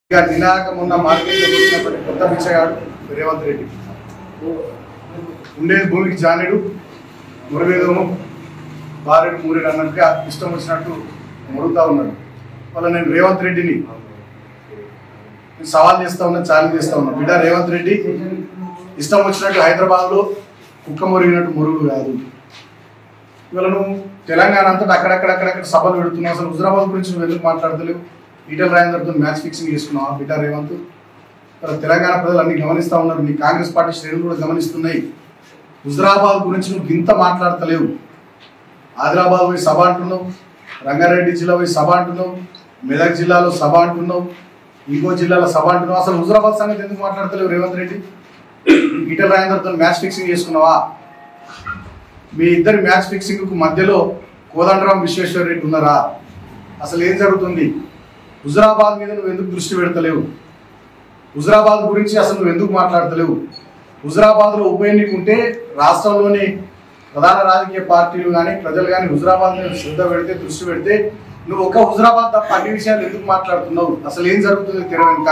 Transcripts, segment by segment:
ఇక దినాక మొన్న మార్కెట్లో వచ్చినటువంటి కొత్త పిచ్చగాడు రేవంత్ రెడ్డి ఉండేది భూమికి జానెడు మురవేదము బారెడు మూరెడు అన్నట్టుగా ఇష్టం వచ్చినట్టు మురుగుతా ఉన్నాడు వాళ్ళ నేను రేవంత్ రెడ్డిని నేను సవాల్ చేస్తా ఉన్నా ఛాలెంజ్ చేస్తా ఉన్నా బిడ్డ రేవంత్ రెడ్డి ఇష్టం వచ్చినట్టు హైదరాబాద్లో కుక్క మురిగినట్టు మురుగు కాదు ఇవాళ నువ్వు తెలంగాణ అంతటా అక్కడక్కడక్కడక్కడ సభలు పెడుతున్నావు అసలు హుజరాబాద్ గురించి నువ్వు ఎందుకు మాట్లాడతలేవు ఈటల రాజేందర్తో మ్యాచ్ ఫిక్సింగ్ చేసుకున్నావు బిడ్డ రేవంత్ ఇవాళ తెలంగాణ ప్రజలు అన్ని గమనిస్తా ఉన్నారు నీ కాంగ్రెస్ పార్టీ శ్రేణులు కూడా గమనిస్తున్నాయి హుజరాబాద్ గురించి నువ్వు ఇంత మాట్లాడతలేవు ఆదిలాబాద్ పోయి సభ అంటున్నావు రంగారెడ్డి జిల్లా పోయి సభ అంటున్నావు మెదక్ జిల్లాలో సభ అంటున్నావు ఇంకో జిల్లాలో సభ అంటున్నావు అసలు హుజరాబాద్ సంగతి ఎందుకు మాట్లాడతలేవు రేవంత్ రెడ్డి ఈటల రాజేందర్తో మ్యాచ్ ఫిక్సింగ్ చేసుకున్నావా మీ ఇద్దరి మ్యాచ్ ఫిక్సింగ్ కు మధ్యలో కోదండరాం విశ్వేశ్వర రెడ్డి ఉన్నారా అసలు ఏం జరుగుతుంది హుజరాబాద్ మీద నువ్వు ఎందుకు దృష్టి పెడతలేవు హుజరాబాద్ గురించి అసలు నువ్వు ఎందుకు మాట్లాడతలేవు హుజరాబాద్లో ఉప ఎన్నిక ఉంటే రాష్ట్రంలోని ప్రధాన రాజకీయ పార్టీలు కానీ ప్రజలు కానీ హుజరాబాద్ మీద శ్రద్ధ పెడితే దృష్టి పెడితే నువ్వు ఒక హుజరాబాద్ తప్ప అన్ని విషయాలు ఎందుకు మాట్లాడుతున్నావు అసలు ఏం జరుగుతుంది తెర వెనుక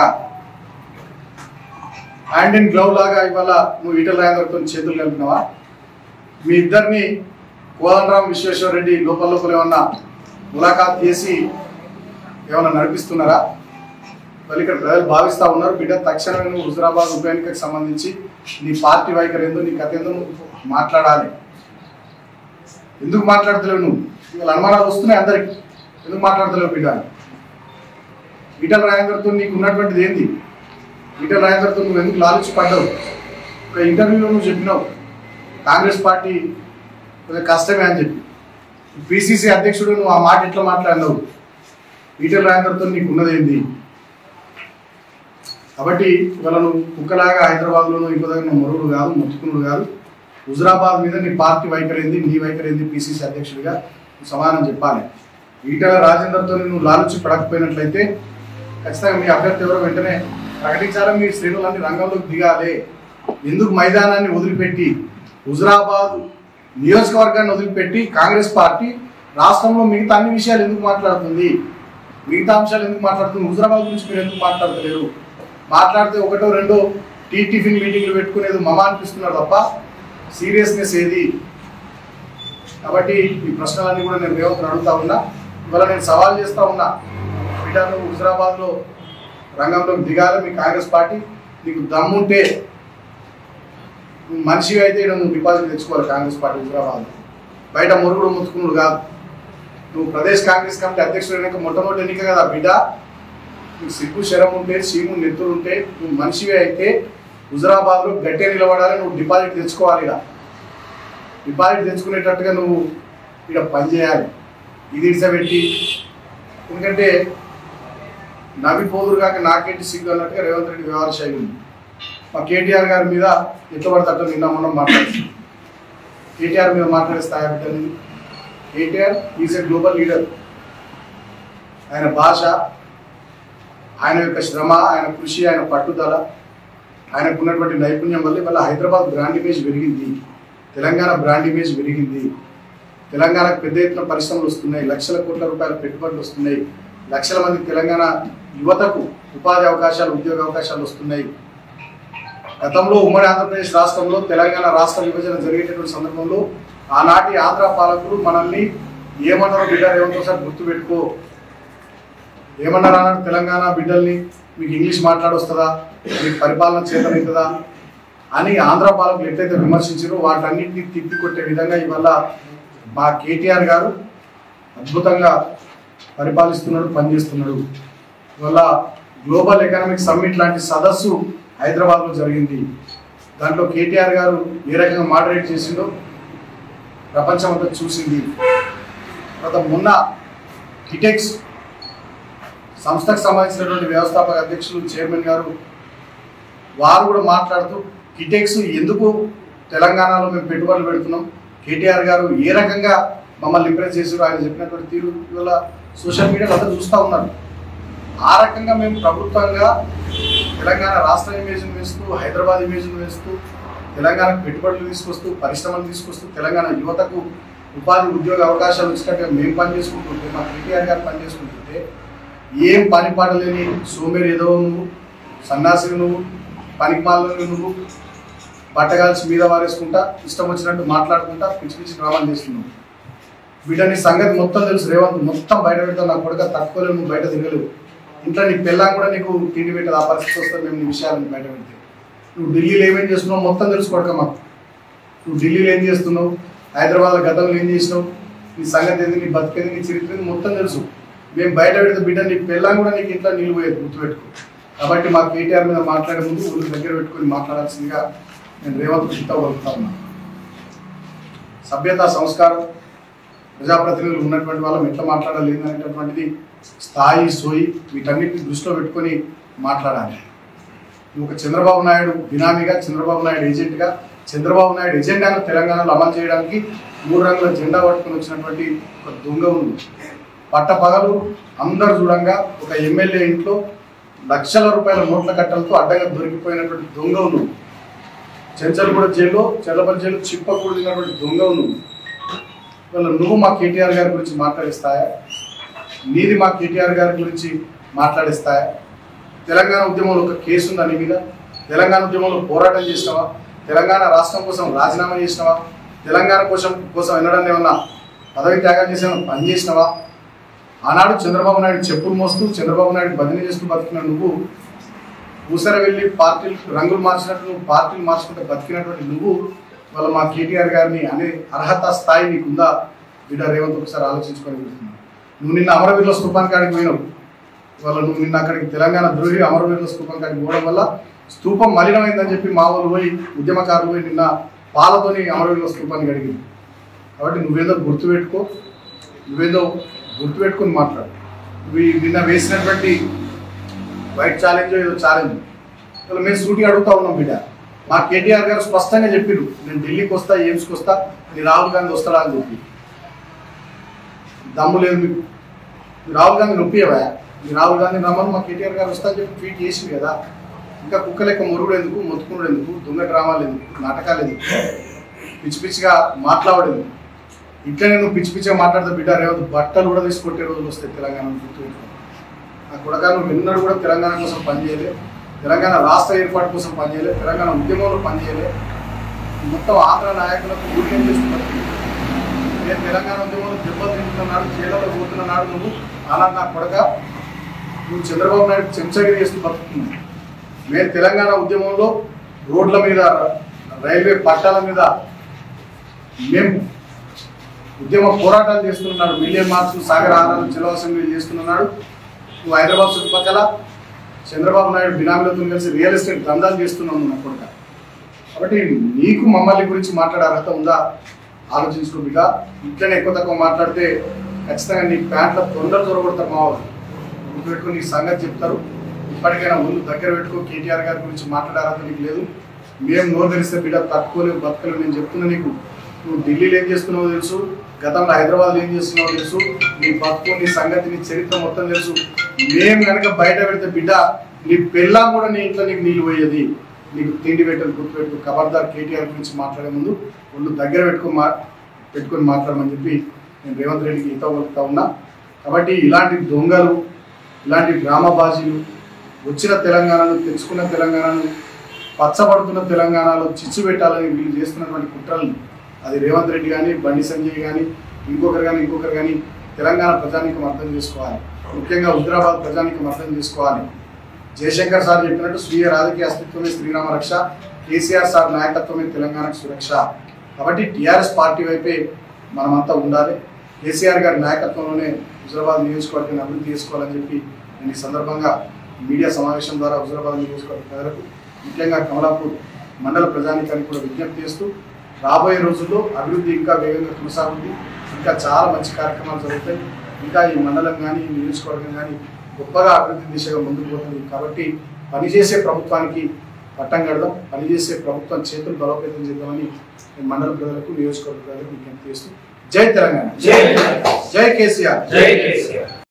హ్యాండ్ అండ్ గ్లవ్ లాగా ఇవాళ నువ్వు ఈటల రాజేందర్తో చేతులు కలిపినావా మీ ఇద్దరిని కోదండరాం విశ్వేశ్వర రెడ్డి లోపల లోపల ఏమన్నా ములాఖాత్ చేసి ఏమన్నా నడిపిస్తున్నారా వాళ్ళు ఇక్కడ ప్రజలు భావిస్తా ఉన్నారు బిడ్డ తక్షణమే నువ్వు హుజరాబాద్ ఉప ఎన్నికకు సంబంధించి నీ పార్టీ వైఖరి ఏందో నీ కథ ఏందో నువ్వు మాట్లాడాలి ఎందుకు మాట్లాడతలేవు నువ్వు ఇవాళ అనుమానాలు వస్తున్నాయి అందరికి ఎందుకు మాట్లాడతలేవు బిడ్డ ఈటల రాజేందర్తో నీకు ఉన్నటువంటిది ఏంది ఈటల రాజేందర్తో నువ్వు ఎందుకు లాలుచి పడ్డావు ఒక ఇంటర్వ్యూలో నువ్వు చెప్పినావు కాంగ్రెస్ పార్టీ కొంచెం కష్టమే అని చెప్పి పిసిసి అధ్యక్షుడు నువ్వు ఆ మాట ఎట్లా మాట్లాడినావు ఈటల రాజేందర్తో నీకు ఉన్నదేంది కాబట్టి ఇవాళ నువ్వు కుక్కలాగా హైదరాబాద్లోనూ ఇంకో దగ్గర నువ్వు మరువుడు కాదు మొత్తుకునుడు కాదు హుజరాబాద్ మీద నీ పార్టీ వైఖరి ఏంది నీ వైఖరి ఏంది పిసిసి అధ్యక్షుడిగా నువ్వు సమాధానం చెప్పాలి ఈటల రాజేందర్తో నువ్వు లాలుచి పడకపోయినట్లయితే ఖచ్చితంగా మీ అభ్యర్థి ఎవరో వెంటనే ప్రకటించాలని మీ శ్రేణులన్నీ రంగంలోకి దిగాలి ఎందుకు మైదానాన్ని వదిలిపెట్టి హుజరాబాద్ నియోజకవర్గాన్ని వదిలిపెట్టి కాంగ్రెస్ పార్టీ రాష్ట్రంలో మిగతా అన్ని విషయాలు ఎందుకు మాట్లాడుతుంది మిగతా అంశాలు ఎందుకు మాట్లాడుతుంది హుజరాబాద్ గురించి మీరు ఎందుకు మాట్లాడతలేరు మాట్లాడితే ఒకటో రెండో టీ టిఫిన్ మీటింగ్లు పెట్టుకునేది మమ అనిపిస్తున్నారు తప్ప సీరియస్నెస్ ఏది కాబట్టి ఈ ప్రశ్నలన్నీ కూడా నేను రేవంత్ అడుగుతా ఉన్నా ఇవాళ నేను సవాల్ చేస్తా ఉన్నా బిడ్డ నువ్వు హుజరాబాద్లో రంగంలోకి దిగాలి మీ కాంగ్రెస్ పార్టీ నీకు దమ్ముంటే నువ్వు మనిషిగా అయితే ఈడ నువ్వు డిపాజిట్ తెచ్చుకోవాలి కాంగ్రెస్ పార్టీ హుజరాబాద్ బయట మురుగుడు ముత్తుకున్నాడు కాదు నువ్వు ప్రదేశ్ కాంగ్రెస్ కమిటీ అధ్యక్షుడు అయినాక మొట్టమొదటి ఎన్నిక కదా బిడ్డ నీకు సిగ్గు శరం ఉంటే సీము నెత్తులు ఉంటే నువ్వు మనిషివే అయితే హుజరాబాద్లో గట్టిగా నిలబడాలి నువ్వు డిపాజిట్ తెచ్చుకోవాలి ఇక్కడ డిపాజిట్ తెచ్చుకునేటట్టుగా నువ్వు ఇక్కడ పనిచేయాలి ఇది ఇడిసబెట్టి ఎందుకంటే నవ్వి పోదురు కాక నాకేంటి సిగ్గు అన్నట్టుగా రేవంత్ రెడ్డి వ్యవహార శైలి ఉంది మా కేటీఆర్ గారి మీద ఎట్లా పడితే అట్లా నిన్న మొన్న మాట్లాడుతుంది కేటీఆర్ మీద మాట్లాడే స్థాయి బిడ్డని KTR is a global leader ఆయన భాష ఆయన యొక్క శ్రమ ఆయన కృషి ఆయన పట్టుదల ఆయనకు ఉన్నటువంటి నైపుణ్యం వల్ల ఇవాళ హైదరాబాద్ బ్రాండ్ ఇమేజ్ పెరిగింది తెలంగాణ బ్రాండ్ ఇమేజ్ పెరిగింది తెలంగాణకు పెద్ద ఎత్తున పరిశ్రమలు వస్తున్నాయి లక్షల కోట్ల రూపాయల పెట్టుబడులు వస్తున్నాయి లక్షల మంది తెలంగాణ యువతకు ఉపాధి అవకాశాలు ఉద్యోగ అవకాశాలు వస్తున్నాయి గతంలో ఉమ్మడి ఆంధ్రప్రదేశ్ రాష్ట్రంలో తెలంగాణ రాష్ట్ర విభజన జరిగేటటువంటి సందర్భంలో ఆనాటి ఆంధ్ర పాలకులు మనల్ని ఏమన్నారో బిడ్డ ఏమంటారో సార్ గుర్తుపెట్టుకో ఏమన్నారు అన్నారు తెలంగాణ బిడ్డల్ని మీకు ఇంగ్లీష్ మాట్లాడొస్తుందా మీకు పరిపాలన చేతనవుతుందా అని ఆంధ్ర పాలకులు ఎట్లయితే విమర్శించారో వాటన్నిటిని తిప్పికొట్టే విధంగా ఇవాళ మా కేటీఆర్ గారు అద్భుతంగా పరిపాలిస్తున్నాడు పనిచేస్తున్నాడు ఇవాళ గ్లోబల్ ఎకనామిక్ సమ్మిట్ లాంటి సదస్సు హైదరాబాద్లో జరిగింది దాంట్లో కేటీఆర్ గారు ఏ రకంగా మోడరేట్ చేసిండో ప్రపంచం అంతా చూసింది తర్వాత మొన్న కిటెక్స్ సంస్థకు సంబంధించినటువంటి వ్యవస్థాపక అధ్యక్షులు చైర్మన్ గారు వారు కూడా మాట్లాడుతూ కిటెక్స్ ఎందుకు తెలంగాణలో మేము పెట్టుబడులు పెడుతున్నాం కేటీఆర్ గారు ఏ రకంగా మమ్మల్ని ఇంప్రెస్ చేసారు ఆయన చెప్పినటువంటి తీరు ఇవాళ సోషల్ మీడియాలో అంతా చూస్తూ ఉన్నారు ఆ రకంగా మేము ప్రభుత్వంగా తెలంగాణ రాష్ట్ర ఇమేజ్ను వేస్తూ హైదరాబాద్ ఇమేజ్ను వేస్తూ తెలంగాణకు పెట్టుబడులు తీసుకొస్తూ పరిశ్రమలు తీసుకొస్తూ తెలంగాణ యువతకు ఉపాధి ఉద్యోగ అవకాశాలు వచ్చినట్టుగా మేము పనిచేసుకుంటుంటే మా కేటీఆర్ గారు పనిచేసుకుంటుంటే ఏం పని పాట లేని సోమేరు ఏదో నువ్వు సన్నాసివి నువ్వు పనికిమాలను నువ్వు బట్టగాల్చి మీద వారేసుకుంటా ఇష్టం వచ్చినట్టు మాట్లాడుకుంటా పిచ్చి పిచ్చి డ్రామాలు చేస్తున్నావు బిడ్డ నీ సంగతి మొత్తం తెలుసు రేవంత్ మొత్తం బయట పెడతావు నా కొడుక తక్కువలేవు నువ్వు బయట తిరగలేవు ఇంట్లో నీ పిల్లా కూడా నీకు తిండి పెట్టదు ఆ పరిస్థితి వస్తుంది మేము నీ విషయాలను బయట పెడితే నువ్వు ఢిల్లీలో ఏమేం చేస్తున్నావు మొత్తం తెలుసు కొడక మాకు నువ్వు ఢిల్లీలో ఏం చేస్తున్నావు హైదరాబాద్ గతంలో ఏం చేసినావు నీ సంగతి ఏంది నీ బతికేది నీ చరిత్ర ఏంది మొత్తం తెలుసు మేము బయట పెడితే బిడ్డ నీ పిల్లం కూడా నీకు ఇంట్లో నిలిపోయేది గుర్తుపెట్టుకో కాబట్టి మా కేటీఆర్ మీద మాట్లాడే ముందు ఊళ్ళు దగ్గర పెట్టుకొని మాట్లాడాల్సిందిగా నేను రేవంత్ చిత్తగలుగుతా ఉన్నాను సభ్యత సంస్కారం ప్రజాప్రతినిధులు ఉన్నటువంటి వాళ్ళం ఎట్లా మాట్లాడాలి అనేటటువంటిది స్థాయి సోయి వీటన్నిటిని దృష్టిలో పెట్టుకొని మాట్లాడాలి నువ్వు ఒక చంద్రబాబు నాయుడు బినామీగా చంద్రబాబు నాయుడు ఏజెంట్గా చంద్రబాబు నాయుడు ఎజెండాను తెలంగాణలో అమలు చేయడానికి మూడు రంగుల జెండా పట్టుకొని వచ్చినటువంటి ఒక దొంగ ఉంది పట్ట పగలు అందరు చూడంగా ఒక ఎమ్మెల్యే ఇంట్లో లక్షల రూపాయల నోట్ల కట్టలతో అడ్డంగా దొరికిపోయినటువంటి దొంగ నువ్వు చెంచల్గూడ జైల్లో చెల్లపల్లి జైలు చిప్పకూడినటువంటి దొంగ నువ్వు ఇవాళ నువ్వు మా కేటీఆర్ గారి గురించి మాట్లాడిస్తాయా నీది మా కేటీఆర్ గారి గురించి మాట్లాడిస్తాయా తెలంగాణ ఉద్యమంలో ఒక కేసు ఉందా నీ మీద తెలంగాణ ఉద్యమంలో పోరాటం చేసినావా తెలంగాణ రాష్ట్రం కోసం రాజీనామా చేసినావా తెలంగాణ కోసం కోసం వెళ్ళడం ఏమన్నా పదవి త్యాగం చేసిన పని చేసినావా ఆనాడు చంద్రబాబు నాయుడు చెప్పులు మోస్తూ చంద్రబాబు నాయుడు బదిలీ చేస్తూ బతికిన నువ్వు ఊసర వెళ్ళి పార్టీలు రంగులు మార్చినట్టు నువ్వు పార్టీలు మార్చుకుంటే బతికినటువంటి నువ్వు వాళ్ళ మా కేటీఆర్ గారిని అనే అర్హత స్థాయి నీకుందా బిడ్డ రేవంత్ ఒకసారి ఆలోచించుకొని వెళ్తున్నావు నువ్వు నిన్న అమరవీరుల స్థూపానికి కాడికి పోయినావు వాళ్ళ నువ్వు నిన్న అక్కడికి తెలంగాణ ద్రోహి అమరవీరుల స్థూపం కాడికి పోవడం వల్ల స్థూపం మలినమైందని చెప్పి మా వాళ్ళు పోయి ఉద్యమకారులు పోయి నిన్న పాలతోని అమరవీరుల స్థూపానికి అడిగింది కాబట్టి నువ్వేదో గుర్తుపెట్టుకో నువ్వేదో గుర్తుపెట్టుకొని మాట్లాడు నువ్వు ఈ నిన్న వేసినటువంటి వైట్ ఛాలెంజ్ ఏదో ఛాలెంజ్ అసలు మేము సూటిగా అడుగుతా ఉన్నాం బిడ్డ మా కేటీఆర్ గారు స్పష్టంగా చెప్పిరు నేను ఢిల్లీకి వస్తా ఎయిమ్స్కి వస్తా నీ రాహుల్ గాంధీ వస్తాడా అని చెప్పి దమ్ము లేదు మీకు మీ రాహుల్ గాంధీ నొప్పియవా మీ రాహుల్ గాంధీ రమ్మని మా కేటీఆర్ గారు వస్తా అని చెప్పి ట్వీట్ చేసింది కదా ఇంకా కుక్క లెక్క మురుగుడు ఎందుకు మొత్తుకున్నాడు ఎందుకు దొంగ డ్రామాలు ఎందుకు నాటకాలు ఎందుకు పిచ్చి పిచ్చిగా మాట్లాడేందుకు ఇట్లనే నువ్వు పిచ్చి పిచ్చిగా మాట్లాడితే బిడ్డ రేవద్దు బట్టలు కూడా తీసుకొట్టే రోజులు వస్తాయి తెలంగాణ గుర్తుపెట్టుకో ఆ కొడక నువ్వు ఎన్నడూ కూడా తెలంగాణ కోసం పనిచేయలే తెలంగాణ రాష్ట్ర ఏర్పాటు కోసం పనిచేయలే తెలంగాణ ఉద్యమంలో పనిచేయలే మొత్తం ఆంధ్ర నాయకులకు ఊరికేం చేస్తున్నారు నేను తెలంగాణ ఉద్యమంలో దెబ్బలు తింటున్నాడు జైల్లో పోతున్నాడు నువ్వు అలా నా కొడక నువ్వు చంద్రబాబు నాయుడు చెంచగిరి చేస్తూ బతుకుతున్నావు మేము తెలంగాణ ఉద్యమంలో రోడ్ల మీద రైల్వే పట్టాల మీద మేము ఉద్యమ పోరాటాలు చేస్తున్నాడు మిలియన్ మార్క్స్ సాగర్ ఆహారాలు చిలో అసెంబ్లీ చేస్తున్నాడు నువ్వు హైదరాబాద్ చుట్టుపక్కల చంద్రబాబు నాయుడు బినామీలతో కలిసి రియల్ ఎస్టేట్ దందాలు చేస్తున్నావు నువ్వు నా కొడుక కాబట్టి నీకు మమ్మల్ని గురించి మాట్లాడే అర్హత ఉందా ఆలోచించుకో బిడ్డ ఇట్లనే ఎక్కువ తక్కువ మాట్లాడితే ఖచ్చితంగా నీ ప్యాంట్ల తొందర దొరకొడతారు మా వాళ్ళు గుర్తుపెట్టుకుని నీ సంగతి చెప్తారు ఇప్పటికైనా ఒళ్ళు దగ్గర పెట్టుకో కేటీఆర్ గారి గురించి మాట్లాడే అర్హత నీకు లేదు మేము నోరు తెరిస్తే బిడ్డ తట్టుకోలేవు బతకలేవు నేను చెప్తున్నా నీకు నువ్వు ఢిల్లీలో ఏం చేస్తున్నావో తెలుసు గతంలో హైదరాబాద్లో ఏం చేస్తున్నావో తెలుసు నీ బతుకు నీ సంగతి నీ చరిత్ర మొత్తం తెలుసు మేము కనుక బయట పెడితే బిడ్డ నీ పెళ్ళా కూడా నీ ఇంట్లో నీకు నీళ్ళు పోయేది నీకు తిండి పెట్టని గుర్తుపెట్టు ఖబర్దార్ కేటీఆర్ గురించి మాట్లాడే ముందు ఒళ్ళు దగ్గర పెట్టుకొని మా పెట్టుకొని మాట్లాడమని చెప్పి నేను రేవంత్ రెడ్డికి ఈత పలుకుతా ఉన్నా కాబట్టి ఇలాంటి దొంగలు ఇలాంటి డ్రామాబాజీలు వచ్చిన తెలంగాణను తెచ్చుకున్న తెలంగాణను పచ్చబడుతున్న తెలంగాణలో చిచ్చు పెట్టాలని వీళ్ళు చేస్తున్నటువంటి కుట్రల్ని అది రేవంత్ రెడ్డి కానీ బండి సంజయ్ కానీ ఇంకొకరు కానీ ఇంకొకరు కానీ తెలంగాణ ప్రజానీకం అర్థం చేసుకోవాలి ముఖ్యంగా హుజరాబాద్ ప్రజానీకం అర్థం చేసుకోవాలి జయశంకర్ సార్ చెప్పినట్టు స్వీయ రాజకీయ అస్తిత్వమే శ్రీరామ రక్ష కేసీఆర్ సార్ నాయకత్వమే తెలంగాణకు సురక్ష కాబట్టి టీఆర్ఎస్ పార్టీ వైపే మనమంతా ఉండాలి కేసీఆర్ గారి నాయకత్వంలోనే హుజరాబాద్ నియోజకవర్గాన్ని అభివృద్ధి చేసుకోవాలని చెప్పి నేను ఈ సందర్భంగా మీడియా సమావేశం ద్వారా హుజరాబాద్ నియోజకవర్గ ప్రజలకు ముఖ్యంగా కమలాపూర్ మండల ప్రజానికానికి కూడా విజ్ఞప్తి చేస్తూ రాబోయే రోజుల్లో అభివృద్ధి ఇంకా వేగంగా కొనసాగుతుంది ఇంకా చాలా మంచి కార్యక్రమాలు జరుగుతాయి ఇంకా ఈ మండలం కానీ ఈ నియోజకవర్గం కానీ గొప్పగా అభివృద్ధి దిశగా ముందుకు పోతుంది కాబట్టి పనిచేసే ప్రభుత్వానికి పట్టం కడదాం పనిచేసే ప్రభుత్వం చేతులు బలోపేతం చేద్దామని నేను మండల ప్రజలకు నియోజకవర్గ ప్రజలకు విజ్ఞప్తి చేస్తూ జై తెలంగాణ జై తెలంగాణ. జై కేసీఆర్ జై కేసీఆర్